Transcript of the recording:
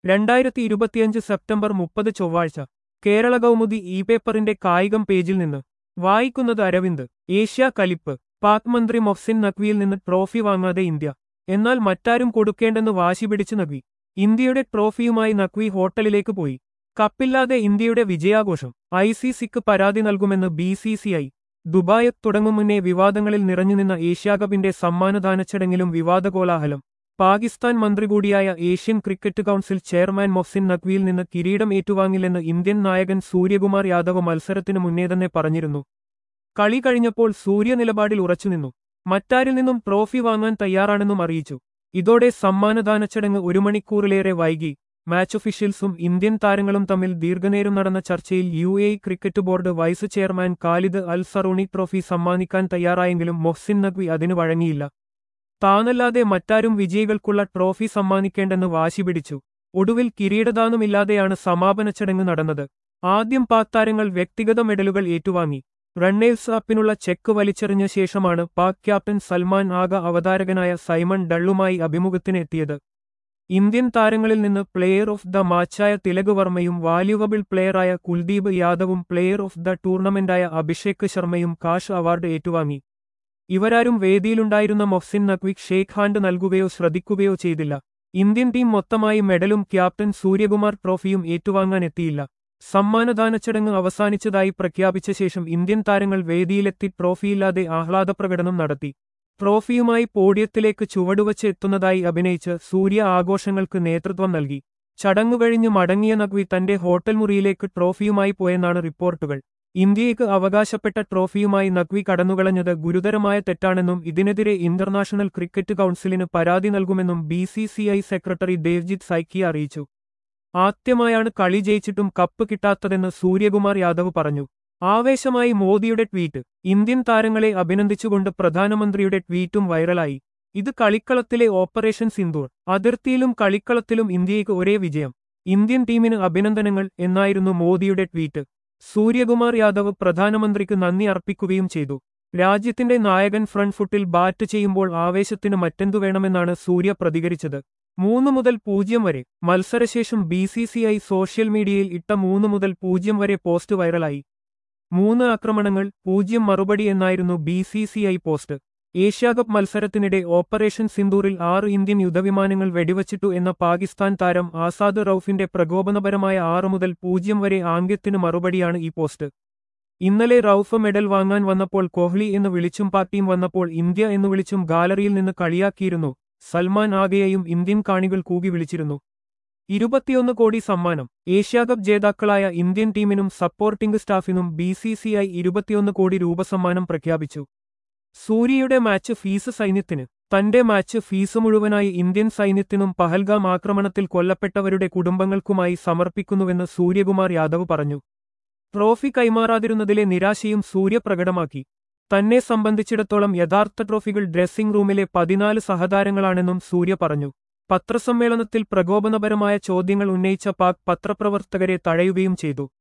രണ്ടായിരത്തി ഇരുപത്തിയഞ്ച് സെപ്റ്റംബർ മുപ്പത് ചൊവ്വാഴ്ച കേരള കൗമുദി ഇ പേപ്പറിന്റെ കായികം പേജിൽ നിന്ന് വായിക്കുന്നത് അരവിന്ദ് ഏഷ്യ കലിപ്പ് പാക് മന്ത്രി മൊഹ്സിൻ നഖ്വിയിൽ നിന്ന് ട്രോഫി വാങ്ങാതെ ഇന്ത്യ എന്നാൽ മറ്റാരും കൊടുക്കേണ്ടെന്ന് വാശി പിടിച്ച് നഖ്വി ഇന്ത്യയുടെ ട്രോഫിയുമായി നഖ്വി ഹോട്ടലിലേക്ക് പോയി കപ്പില്ലാതെ ഇന്ത്യയുടെ വിജയാഘോഷം ഐ സി സിക്ക് പരാതി നൽകുമെന്ന് B C C I Dubai തുടങ്ങും മുന്നേ വിവാദങ്ങളിൽ നിറഞ്ഞുനിന്ന ഏഷ്യാകപ്പിന്റെ സമ്മാനദാന ചടങ്ങിലും വിവാദകോലാഹലം പാകിസ്ഥാൻ മന്ത്രി കൂടിയായ Asian cricket council chairman Mohsin നഖ്വിയിൽ നിന്ന് കിരീടം ഏറ്റുവാങ്ങില്ലെന്ന് ഇന്ത്യൻ നായകൻ സൂര്യകുമാർ യാദവ് മത്സരത്തിനു മുന്നേ തന്നെ പറഞ്ഞിരുന്നു കളി കഴിഞ്ഞപ്പോൾ സൂര്യ നിലപാടിൽ ഉറച്ചുനിന്നു മറ്റാരിൽ നിന്നും ട്രോഫി വാങ്ങാൻ തയ്യാറാണെന്നും അറിയിച്ചു ഇതോടെ സമ്മാനദാന ചടങ്ങ് ഒരു മണിക്കൂറിലേറെ വൈകി മാച്ച് ഒഫീഷ്യൽസും ഇന്ത്യൻ താരങ്ങളും തമ്മിൽ ദീർഘനേരം നടന്ന ചർച്ചയിൽ U A cricket board vice chairman Khalid Al Zarooni trophy സമ്മാനിക്കാൻ തയ്യാറായെങ്കിലും മൊഹ്സിൻ നഖ്വി അതിനു വഴങ്ങിയില്ല താനല്ലാതെ മറ്റാരും വിജയികൾക്കുള്ള ട്രോഫി സമ്മാനിക്കേണ്ടെന്ന് വാശി പിടിച്ചു ഒടുവിൽ കിരീടദാനമില്ലാതെയാണ് സമാപന ചടങ്ങ് നടന്നത് ആദ്യം പാക് താരങ്ങൾ വ്യക്തിഗത മെഡലുകൾ ഏറ്റുവാങ്ങി റണ്ണേഴ്സ് അപ്പിനുള്ള ചെക്ക് വലിച്ചെറിഞ്ഞ ശേഷമാണ് പാക് ക്യാപ്റ്റൻ സൽമാൻ ആഗ അവതാരകനായ സൈമൺ ഡള്ളുമായി അഭിമുഖത്തിനെത്തിയത് ഇന്ത്യൻ താരങ്ങളിൽ നിന്ന് പ്ലെയർ ഓഫ് ദ മാച്ചായ തിലക് വർമ്മയും വാല്യുവബിൾ പ്ലെയറായ കുൽദീപ് യാദവും പ്ലെയർ ഓഫ് ദ ടൂർണമെന്റായ അഭിഷേക് ശർമ്മയും കാഷ് അവാർഡ് ഏറ്റുവാങ്ങി ഇവരാരും വേദിയിലുണ്ടായിരുന്ന മൊഹ്സിൻ നഖ്വി ഷേഖ് ഹാൻഡ് നൽകുകയോ ശ്രദ്ധിക്കുകയോ ചെയ്തില്ല ഇന്ത്യൻ ടീം മൊത്തമായി മെഡലും ക്യാപ്റ്റൻ സൂര്യകുമാർ ട്രോഫിയും ഏറ്റുവാങ്ങാൻ എത്തിയില്ല സമ്മാനദാന ചടങ്ങ് അവസാനിച്ചതായി പ്രഖ്യാപിച്ച ശേഷം ഇന്ത്യൻ താരങ്ങൾ വേദിയിലെത്തി ട്രോഫിയില്ലാതെ ആഹ്ലാദപ്രകടനം നടത്തി ട്രോഫിയുമായി പോഡിയത്തിലേക്ക് ചുവടുവച്ച് എത്തുന്നതായി അഭിനയിച്ച് സൂര്യ ആഘോഷങ്ങൾക്ക് നേതൃത്വം നൽകി ചടങ്ങു കഴിഞ്ഞ് മടങ്ങിയ നഖ്വി തന്റെ ഹോട്ടൽ മുറിയിലേക്ക് ട്രോഫിയുമായി പോയെന്നാണ് റിപ്പോർട്ടുകൾ ഇന്ത്യയ്ക്ക് അവകാശപ്പെട്ട ട്രോഫിയുമായി നഖ്വി കടന്നുകളഞ്ഞത് ഗുരുതരമായ തെറ്റാണെന്നും ഇതിനെതിരെ ഇന്റർനാഷണൽ ക്രിക്കറ്റ് കൗൺസിലിന് പരാതി നൽകുമെന്നും ബി സെക്രട്ടറി ദേവ്ജിത്ത് സൈക്കി അറിയിച്ചു ആദ്യമായാണ് കളി ജയിച്ചിട്ടും കപ്പ് കിട്ടാത്തതെന്ന് സൂര്യകുമാർ യാദവ് പറഞ്ഞു ആവേശമായി മോദിയുടെ ട്വീറ്റ് ഇന്ത്യൻ താരങ്ങളെ അഭിനന്ദിച്ചുകൊണ്ട് പ്രധാനമന്ത്രിയുടെ ട്വീറ്റും വൈറലായി ഇത് കളിക്കളത്തിലെ ഓപ്പറേഷൻ സിന്ദൂർ അതിർത്തിയിലും കളിക്കളത്തിലും ഇന്ത്യയ്ക്ക് ഒരേ വിജയം ഇന്ത്യൻ ടീമിന് അഭിനന്ദനങ്ങൾ എന്നായിരുന്നു മോദിയുടെ ട്വീറ്റ് സൂര്യകുമാർ യാദവ് പ്രധാനമന്ത്രിക്ക് നന്ദി അർപ്പിക്കുകയും ചെയ്തു രാജ്യത്തിന്റെ നായകൻ ഫ്രണ്ട് ഫുട്ടിൽ ബാറ്റ് ചെയ്യുമ്പോൾ ആവേശത്തിന് മറ്റെന്തു വേണമെന്നാണ് സൂര്യ പ്രതികരിച്ചത് മൂന്ന് മുതൽ പൂജ്യം വരെ മത്സരശേഷം B C C I social മീഡിയയിൽ ഇട്ട മൂന്ന് മുതൽ പൂജ്യം വരെ പോസ്റ്റ് വൈറലായി മൂന്ന് ആക്രമണങ്ങൾ പൂജ്യം മറുപടി എന്നായിരുന്നു B C C I post Asia cup മത്സരത്തിനിടെ ഓപ്പറേഷൻ സിന്ദൂറിൽ ആറ് ഇന്ത്യൻ യുദ്ധവിമാനങ്ങൾ വെടിവച്ചിട്ടു എന്ന പാകിസ്ഥാൻ താരം ആസാദ് റൌഫിന്റെ പ്രകോപനപരമായ ആറ് മുതൽ പൂജ്യം വരെ ആംഗ്യത്തിനു മറുപടിയാണ് ഈ പോസ്റ്റ് ഇന്നലെ റൌഫ് മെഡൽ വാങ്ങാൻ വന്നപ്പോൾ കോഹ്ലി എന്ന് വിളിച്ചും പാർട്ടിയും വന്നപ്പോൾ ഇന്ത്യ എന്ന് വിളിച്ചും ഗാലറിയിൽ നിന്ന് കളിയാക്കിയിരുന്നു സൽമാൻ ആഗയെയും ഇന്ത്യൻ കാണികൾ കൂകി വിളിച്ചിരുന്നു ഇരുപത്തിയൊന്ന് കോടി സമ്മാനം ഏഷ്യാകപ്പ് ജേതാക്കളായ ഇന്ത്യൻ ടീമിനും സപ്പോർട്ടിംഗ് സ്റ്റാഫിനും ബി സി സി ഐ ഇരുപത്തിയൊന്ന് കോടി രൂപ സമ്മാനം പ്രഖ്യാപിച്ചു സൂര്യയുടെ മാച്ച് ഫീസ് സൈന്യത്തിന് തന്റെ മാച്ച് ഫീസ് മുഴുവനായി ഇന്ത്യൻ സൈന്യത്തിനും പഹൽഗാം ആക്രമണത്തിൽ കൊല്ലപ്പെട്ടവരുടെ കുടുംബങ്ങൾക്കുമായി സമർപ്പിക്കുന്നുവെന്ന് സൂര്യകുമാർ യാദവ് പറഞ്ഞു ട്രോഫി കൈമാറാതിരുന്നതിലെ നിരാശയും സൂര്യ പ്രകടമാക്കി തന്നെ സംബന്ധിച്ചിടത്തോളം യഥാർത്ഥ ട്രോഫികൾ ഡ്രസ്സിംഗ് റൂമിലെ പതിനാല് സഹതാരങ്ങളാണെന്നും സൂര്യ പറഞ്ഞു പത്രസമ്മേളനത്തിൽ പ്രകോപനപരമായ ചോദ്യങ്ങൾ ഉന്നയിച്ച പാക് പത്രപ്രവർത്തകരെ തഴയുകയും ചെയ്തു